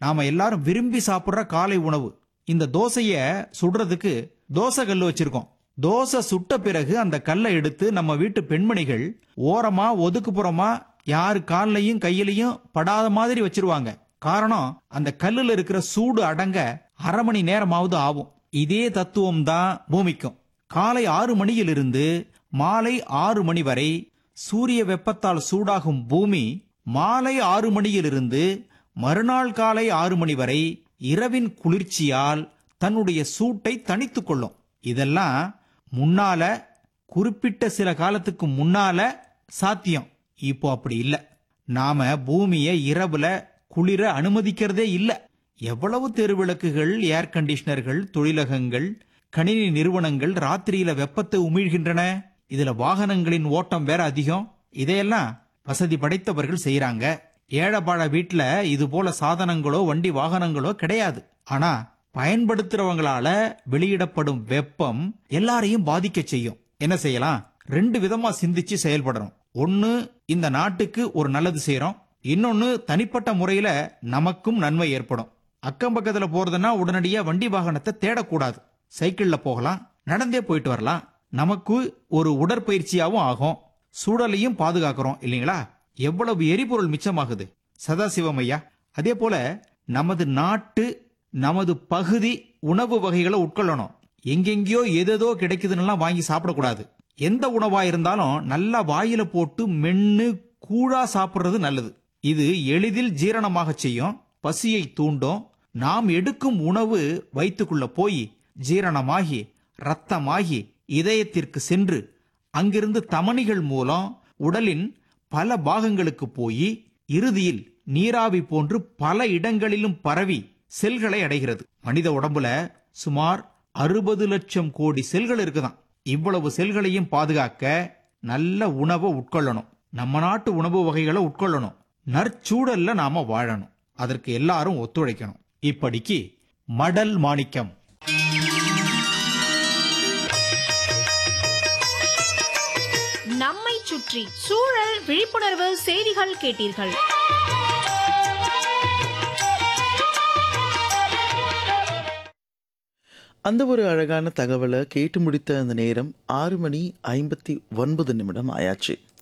நாம எல்லாரும் விரும்பி சாப்பிடுற காலை உணவு இந்த தோசைய சுடுறதுக்கு தோசை கல்லு வச்சிருக்கோம் தோசை சுட்ட பிறகு அந்த கல்லை எடுத்து நம்ம வீட்டு பெண்மணிகள் ஓரமா ஒதுக்குப்புறமா யாரு கால்லையும் கையிலையும் படாத மாதிரி வச்சிருவாங்க காரணம் அந்த கல்லுல இருக்கிற சூடு அடங்க அரை மணி நேரமாவது ஆகும் இதே தத்துவம் தான் பூமிக்கும் காலை ஆறு மணியிலிருந்து மாலை ஆறு மணி வரை சூரிய வெப்பத்தால் சூடாகும் பூமி மாலை ஆறு மணியிலிருந்து மறுநாள் காலை ஆறு மணி வரை இரவின் குளிர்ச்சியால் தன்னுடைய சூட்டை தணித்துக் கொள்ளும் இதெல்லாம் முன்னால குறிப்பிட்ட சில காலத்துக்கு முன்னால சாத்தியம் இப்போ அப்படி இல்ல நாம பூமியை இரவுல குளிர அனுமதிக்கிறதே இல்ல எவ்வளவு தெருவிளக்குகள் ஏர் கண்டிஷனர்கள் தொழிலகங்கள் கணினி நிறுவனங்கள் ராத்திரியில வெப்பத்தை உமிழ்கின்றன இதுல வாகனங்களின் ஓட்டம் வேற அதிகம் இதையெல்லாம் வசதி படைத்தவர்கள் செய்யறாங்க ஏழைப்பாழ வீட்டுல இது போல சாதனங்களோ வண்டி வாகனங்களோ கிடையாது ஆனா பயன்படுத்துறவங்களால வெளியிடப்படும் வெப்பம் எல்லாரையும் பாதிக்க செய்யும் என்ன செய்யலாம் ரெண்டு விதமா சிந்திச்சு செயல்படணும் ஒன்னு இந்த நாட்டுக்கு ஒரு நல்லது செய்யறோம் இன்னொன்னு தனிப்பட்ட முறையில நமக்கும் நன்மை ஏற்படும் அக்கம் பக்கத்துல போறதுன்னா உடனடியா வண்டி வாகனத்தை தேடக்கூடாது சைக்கிள்ல போகலாம் நடந்தே போயிட்டு வரலாம் நமக்கு ஒரு உடற்பயிற்சியாவும் ஆகும் சூழலையும் பாதுகாக்கிறோம் இல்லைங்களா எவ்வளவு எரிபொருள் மிச்சமாகுது சதாசிவம் ஐயா அதே போல நமது நாட்டு நமது பகுதி உணவு வகைகளை உட்கொள்ளணும் எங்கெங்கேயோ எதேதோ கிடைக்குதுன்னு வாங்கி சாப்பிடக்கூடாது எந்த உணவா இருந்தாலும் நல்லா வாயில போட்டு மென்னு கூழா சாப்பிடுறது நல்லது இது எளிதில் ஜீரணமாக செய்யும் பசியை தூண்டும் நாம் எடுக்கும் உணவு வயிற்றுக்குள்ள போய் ஜீரணமாகி ரத்தமாகி இதயத்திற்கு சென்று அங்கிருந்து தமனிகள் மூலம் உடலின் பல பாகங்களுக்கு போய் இறுதியில் நீராவி போன்று பல இடங்களிலும் பரவி செல்களை அடைகிறது மனித உடம்புல சுமார் அறுபது லட்சம் கோடி செல்கள் இருக்குதாம் இவ்வளவு செல்களையும் பாதுகாக்க நல்ல உணவை உட்கொள்ளணும் நம்ம நாட்டு உணவு வகைகளை உட்கொள்ளணும் நற்சூழல்ல நாம வாழணும் அதற்கு எல்லாரும் ஒத்துழைக்கணும் இப்படிக்கு மடல் மாணிக்கம் நம்மை சுற்றி சூழல் விழிப்புணர்வு செய்திகள் கேட்டீர்கள் அந்த ஒரு அழகான தகவலை கேட்டு முடித்த அந்த நேரம் ஆறு மணி ஐம்பத்தி ஒன்பது நிமிடம் ஆயாச்சு